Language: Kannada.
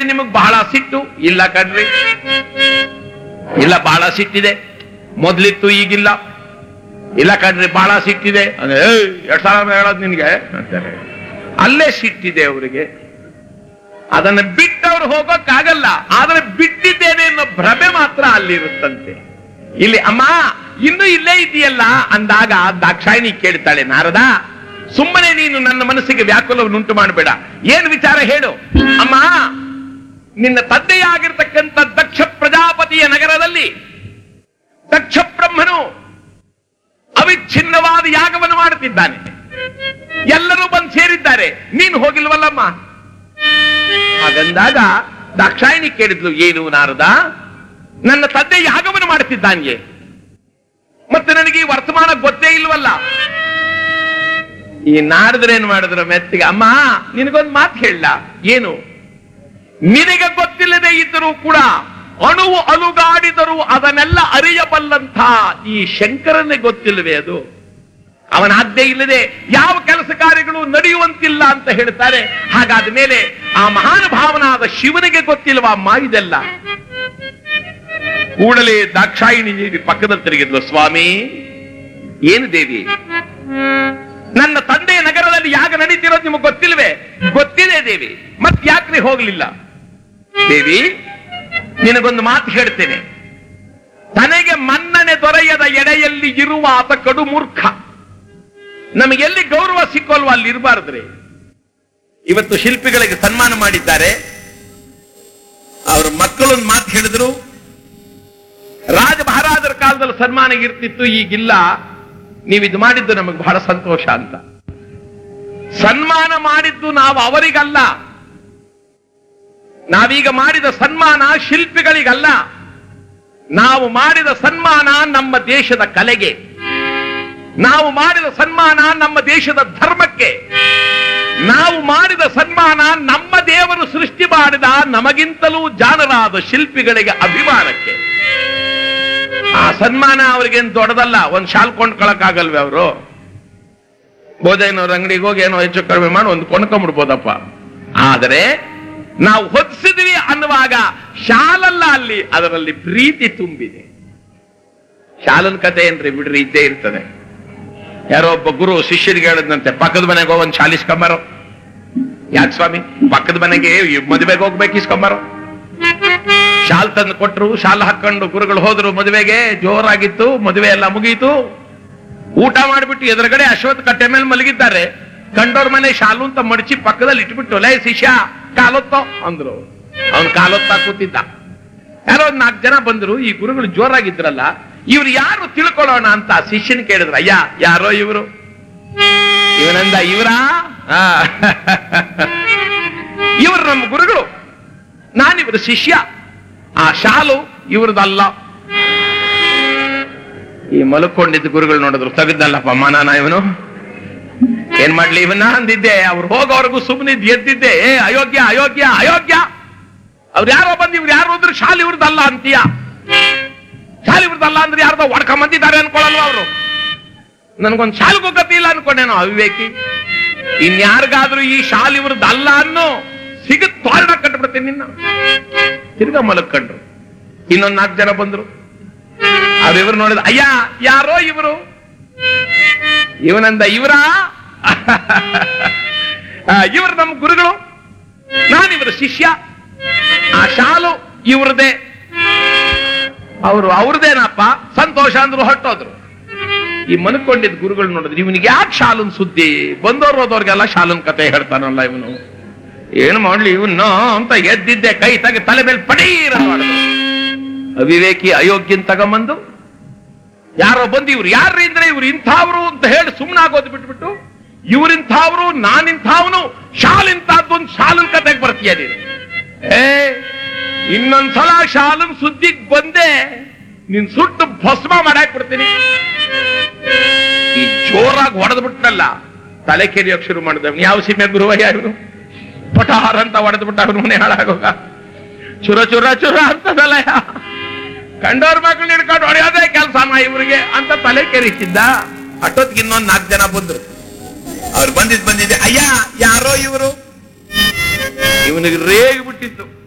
ನಿಮಗ್ ಬಹಳ ಸಿಟ್ಟು ಇಲ್ಲ ಕಣ್ರಿ ಇಲ್ಲ ಬಹಳ ಸಿಟ್ಟಿದೆ ಮೊದ್ಲಿತ್ತು ಈಗಿಲ್ಲ ಇಲ್ಲ ಕಣ್ರಿ ಬಹಳ ಸಿಟ್ಟಿದೆ ಅಂದ್ರೆ "ಏಯ್, ಎರಡ್ ಸಾವಿರ ಹೇಳೋದು ನಿನ್ಗೆ ಅಂತಾರೆ ಅಲ್ಲೇ ಸಿಟ್ಟಿದೆ ಅವರಿಗೆ ಅದನ್ನ ಬಿಟ್ಟವ್ರು ಹೋಗೋಕ್ಕಾಗಲ್ಲ ಆದ್ರೆ ಬಿಟ್ಟಿದ್ದೇನೆ ಅನ್ನೋ ಭ್ರಮೆ ಮಾತ್ರ ಅಲ್ಲಿರುತ್ತಂತೆ ಇಲ್ಲಿ ಅಮ್ಮ ಇನ್ನು ಇಲ್ಲೇ ಇದೆಯಲ್ಲ ಅಂದಾಗ ದಾಕ್ಷಾಯಿಣಿ ಕೇಳ್ತಾಳೆ ನಾರದ ಸುಮ್ಮನೆ ನೀನು ನನ್ನ ಮನಸ್ಸಿಗೆ ವ್ಯಾಕುಲವನ್ನುಂಟು ಮಾಡಬೇಡ ಏನ್ ವಿಚಾರ ಹೇಳು ಅಮ್ಮ ನಿನ್ನ ತಂದೆಯಾಗಿರ್ತಕ್ಕಂಥ ದಕ್ಷ ಪ್ರಜಾಪತಿಯ ನಗರದಲ್ಲಿ ದಕ್ಷ ಬ್ರಹ್ಮನು ಅವಿಚ್ಛಿನ್ನವಾದ ಯಾಗವನ್ನು ಮಾಡುತ್ತಿದ್ದಾನೆ ಎಲ್ಲರೂ ಬಂದು ಸೇರಿದ್ದಾರೆ ನೀನು ಹೋಗಿಲ್ವಲ್ಲಮ್ಮ ಹಾಗಂದಾಗ ದಾಕ್ಷಾಯಿಣಿ ಕೇಳಿದ್ಲು ಏನು ನಾರದ ನನ್ನ ತಂದೆ ಯಾಗವನ್ನು ಮಾಡುತ್ತಿದ್ದಾನೆ ಮತ್ತೆ ನನಗೆ ಈ ವರ್ತಮಾನ ಗೊತ್ತೇ ಇಲ್ವಲ್ಲ ಈ ನಾರದ್ರೆ ಏನ್ ಮಾಡಿದ್ರು ಮೆತ್ತಿಗೆ ಅಮ್ಮ ನಿನಗೊಂದು ಮಾತು ಹೇಳ ಏನು ನಿನಗೆ ಗೊತ್ತಿಲ್ಲದೆ ಇದ್ದರೂ ಕೂಡ ಅಣುವು ಅಲುಗಾಡಿದರೂ ಅದನ್ನೆಲ್ಲ ಅರಿಯಬಲ್ಲಂಥ ಈ ಶಂಕರನೇ ಗೊತ್ತಿಲ್ಲವೇ ಅದು ಅವನ ಆಜ್ಞೆ ಇಲ್ಲದೆ ಯಾವ ಕೆಲಸ ಕಾರ್ಯಗಳು ನಡೆಯುವಂತಿಲ್ಲ ಅಂತ ಹೇಳ್ತಾರೆ ಹಾಗಾದ ಮೇಲೆ ಆ ಮಹಾನುಭಾವನಾದ ಶಿವನಿಗೆ ಗೊತ್ತಿಲ್ವಾ ಅಮ್ಮ ಇದೆಲ್ಲ ಕೂಡಲೇ ದಾಕ್ಷಾಯಿಣಿ ದೇವಿ ಪಕ್ಕದಲ್ಲಿ ತಿರುಗಿದ್ಲು ಸ್ವಾಮಿ ಏನು ದೇವಿ ನನ್ನ ತಂದೆಯ ನಗರದಲ್ಲಿ ಯಾಗ ನಡೀತಿರೋದು ನಿಮಗೆ ಗೊತ್ತಿಲ್ವೇ ಗೊತ್ತಿದೆ ದೇವಿ ಮತ್ ಯಾಕ್ರಿ ಹೋಗ್ಲಿಲ್ಲ ದೇವಿ ನಿನಗೊಂದು ಮಾತು ಹೇಳ್ತೇನೆ ತನಗೆ ಮನ್ನಣೆ ದೊರೆಯದ ಎಡೆಯಲ್ಲಿ ಇರುವ ಆತ ಕಡು ಮೂರ್ಖ ನಮಗೆಲ್ಲಿ ಗೌರವ ಸಿಕ್ಕೋಲ್ವ ಅಲ್ಲಿ ಇರಬಾರ್ದ್ರಿ ಇವತ್ತು ಶಿಲ್ಪಿಗಳಿಗೆ ಸನ್ಮಾನ ಮಾಡಿದ್ದಾರೆ ಅವ್ರ ಮಕ್ಕಳೊಂದು ಮಾತು ಹೇಳಿದ್ರು ರಾಜ ಮಹಾರಾಜರ ಕಾಲದಲ್ಲಿ ಸನ್ಮಾನ ಇರ್ತಿತ್ತು ಈಗಿಲ್ಲ ನೀವು ಇದು ಮಾಡಿದ್ದು ನಮಗೆ ಬಹಳ ಸಂತೋಷ ಅಂತ ಸನ್ಮಾನ ಮಾಡಿದ್ದು ನಾವು ಅವರಿಗಲ್ಲ ನಾವೀಗ ಮಾಡಿದ ಸನ್ಮಾನ ಶಿಲ್ಪಿಗಳಿಗಲ್ಲ ನಾವು ಮಾಡಿದ ಸನ್ಮಾನ ನಮ್ಮ ದೇಶದ ಕಲೆಗೆ ನಾವು ಮಾಡಿದ ಸನ್ಮಾನ ನಮ್ಮ ದೇಶದ ಧರ್ಮಕ್ಕೆ ನಾವು ಮಾಡಿದ ಸನ್ಮಾನ ನಮ್ಮ ದೇವರು ಸೃಷ್ಟಿ ಮಾಡಿದ ನಮಗಿಂತಲೂ ಜಾಣರಾದ ಶಿಲ್ಪಿಗಳಿಗೆ ಅಭಿಮಾನಕ್ಕೆ ಆ ಸನ್ಮಾನ ಅವ್ರಿಗೇನು ದೊಡ್ಡದಲ್ಲ ಒಂದ್ ಶಾಲ್ ಕೊಂಡ್ಕೊಳಕ್ಕಾಗಲ್ವೇ ಅವರು ಬೋಧೈನವ್ರ ಅಂಗಡಿಗೆ ಹೋಗಿ ಏನೋ ಹೆಚ್ಚು ಕಡಿಮೆ ಮಾಡಿ ಒಂದು ಕೊಂಡ್ಕೊಂಡ್ಬಿಡ್ಬೋದಪ್ಪ ಆದರೆ ನಾವು ಹೊದಿಸಿದ್ವಿ ಅನ್ನುವಾಗ ಶಾಲಲ್ಲ ಅಲ್ಲಿ ಅದರಲ್ಲಿ ಪ್ರೀತಿ ತುಂಬಿದೆ ಶಾಲನ್ ಕತೆ ಏನ್ರಿ ಬಿಡ್ರಿ ಇದ್ದೇ ಇರ್ತದೆ ಯಾರೋ ಒಬ್ಬ ಗುರು ಶಿಷ್ಯರಿಗೆ ಹೇಳಿದಂತೆ ಪಕ್ಕದ ಮನೆಗೆ ಹೋಗಿ ಒಂದು ಶಾಲೆ ಇಸ್ಕೊಂಬಾರೋ ಯಾಕೆ ಸ್ವಾಮಿ ಪಕ್ಕದ ಮನೆಗೆ ಈ ಮದುವೆಗೆ ಹೋಗ್ಬೇಕು ಇಸ್ಕೊಂಬಾರೋ ಶಾಲ್ ತಂದು ಕೊಟ್ರು ಶಾಲ್ ಹಾಕೊಂಡು ಗುರುಗಳು ಹೋದ್ರು ಮದುವೆಗೆ ಜೋರಾಗಿತ್ತು ಮದುವೆ ಎಲ್ಲ ಮುಗೀತು ಊಟ ಮಾಡಿಬಿಟ್ಟು ಎದುರುಗಡೆ ಅಶ್ವತ್ಥ ಕಟ್ಟೆ ಮೇಲೆ ಮಲಗಿದ್ದಾರೆ ಕಂಡೋರ್ ಮನೆ ಶಾಲು ಅಂತ ಮಡಚಿ ಪಕ್ಕದಲ್ಲಿ ಇಟ್ಬಿಟ್ಟು ಲೇ ಶಿಷ್ಯ ಕಾಲೊತ್ತೋ ಅಂದ್ರು ಅವನ್ ಕಾಲೊತ್ತಾ ಕೂತಿದ್ದ ಯಾರೋ ಒಂದ್ ನಾಲ್ಕು ಜನ ಬಂದ್ರು ಈ ಗುರುಗಳು ಜೋರಾಗಿದ್ರಲ್ಲ ಇವ್ರು ಯಾರು ತಿಳ್ಕೊಳ್ಳೋಣ ಅಂತ ಶಿಷ್ಯನ್ ಕೇಳಿದ್ರು ಅಯ್ಯ ಯಾರೋ ಇವರು ಇವನಂದ ಇವರಾ ಇವರು ನಮ್ಮ ಗುರುಗಳು ನಾನಿವ್ರ ಶಿಷ್ಯ ಆ ಶಾಲು ಇವ್ರದಲ್ಲ ಈ ಮಲ್ಕೊಂಡಿದ್ದ ಗುರುಗಳು ನೋಡಿದ್ರು ತೆಗೆದಲ್ಲಪ್ಪ ಮಾನಾನ ಇವನು ಏನ್ ಮಾಡ್ಲಿ ಇವನ್ನ ಅಂದಿದ್ದೆ ಅವ್ರು ಹೋಗೋವರೆಗೂ ಸುಮ್ಮನಿದ್ ಎದ್ದಿದ್ದೆ ಏ ಅಯೋಗ್ಯ ಅಯೋಗ್ಯ ಅಯೋಗ್ಯ ಅವ್ರು ಯಾರೋ ಬಂದು ಇವ್ರು ಯಾರು ಅಂದ್ರೆ ಶಾಲೆ ಇವ್ರದಲ್ಲ ಅಂತೀಯ ಶಾಲೆ ಇವ್ರದಲ್ಲ ಅಂದ್ರೆ ಯಾರ್ದೋ ಹೊಡ್ಕೊಂಡ್ ಬಂದಿದ್ದಾರೆ ಅನ್ಕೊಳ್ಳಲ್ವ ಅವರು ನನ್ಗೊಂದ್ ಶಾಲೆಗೂ ಗತಿ ಇಲ್ಲ ಅನ್ಕೊಂಡೇನೋ ಅವಿವೇಕಿ ಇನ್ಯಾರಿಗಾದ್ರೂ ಈ ಶಾಲೆ ಇವ್ರದ್ದಲ್ಲ ಅನ್ನೋ ಸಿಗತ್ ತೋರಣ ಕಟ್ಬಿಡ್ತೀನಿ ನಿನ್ನ ತಿರ್ಗಾ ಮಲಕ್ಕಂಡ್ರು ಇನ್ನೊಂದ್ ನಾಲ್ಕು ಜನ ಬಂದ್ರು ಅವ್ರಿವ್ರು ನೋಡಿದ ಅಯ್ಯ ಯಾರೋ ಇವರು ಇವನಂದ ಇವರ ಇವರು ನಮ್ಮ ಗುರುಗಳು ನಾನಿವರ ಶಿಷ್ಯ ಆ ಶಾಲು ಇವ್ರದೇ ಅವರು ಅವ್ರದೇನಪ್ಪ ಸಂತೋಷ ಅಂದ್ರು ಹೊಟ್ಟೋದ್ರು ಈ ಮನ್ಕೊಂಡಿದ್ದ ಗುರುಗಳು ನೋಡಿದ್ರು ಇವನಿಗೆ ಯಾಕೆ ಶಾಲನ್ ಸುದ್ದಿ ಬಂದವ್ರು ಹೋದವ್ರಿಗೆಲ್ಲ ಶಾಲನ್ ಕತೆ ಹೇಳ್ತಾನಲ್ಲ ಇವನು ಏನು ಮಾಡ್ಲಿ ಇವನ್ನ ಅಂತ ಎದ್ದಿದ್ದೆ ಕೈ ತೆಗೆ ತಲೆ ಮೇಲೆ ಪಡೀರ ಮಾಡಿದ್ರು ಅವಿವೇಕಿ ಅಯೋಗ್ಯನ್ ತಗೊಂಬಂದು ಯಾರೋ ಬಂದು ಇವ್ರು ಯಾರ್ರಿ ಅಂದ್ರೆ ಇವ್ರು ಇಂಥವ್ರು ಅಂತ ಹೇಳಿ ಸುಮ್ಮನಾಗೋದು ಬಿಟ್ಬಿಟ್ಟು ಇವ್ರಿಂಥವ್ರು ನಾನಿಂಥವ್ನು ಶಾಲ್ ಇಂಥದ್ದು ಒಂದು ಶಾಲನ್ ಕತೆಗೆ ಬರ್ತೀಯ ನೀನು ಏ ಇನ್ನೊಂದ್ಸಲ ಶಾಲನ್ ಸುದ್ದಿಗ್ ಬಂದೆ ನಿನ್ ಸುಟ್ಟು ಭಸ್ಮ ಮಾಡಾಕ್ ಬಿಡ್ತೀನಿ ಈ ಜೋರಾಗಿ ಹೊಡೆದು ಬಿಟ್ಟಲ್ಲ ತಲೆ ಕೆರಿಯೋಕ್ ಶುರು ಮಾಡಿದವನು ಯಾವ ಸೀಮೆ ಗುರುವಯ್ಯ ಇವನು ಪಟಾರ್ ಅಂತ ಹೊಡೆದು ಬಿಟ್ಟ ಅವನು ಮನೆ ಹಾಳಾಗೋಗ ಚುರ ಚುರ ಚುರ ಅಂತದಲ್ಲ ಕಂಡೋರ್ ಮಕ್ಕಳು ಹಿಡ್ಕೊಂಡು ಹೊಡೆಯೋದೇ ಕೆಲಸನ ಇವ್ರಿಗೆ ಅಂತ ತಲೆ ಕೆರಿಸಿದ್ದ ಅಷ್ಟೊತ್ತಿಗೆ ಇನ್ನೊಂದ್ ನಾಲ್ಕು ಜನ ಬಂದ್ರು ಅವ್ರು ಬಂದಿದ್ ಬಂದಿದ್ದೆ ಅಯ್ಯ ಯಾರೋ ಇವರು ಇವನಿಗೆ ರೇಗಿ ಬಿಟ್ಟಿತ್ತು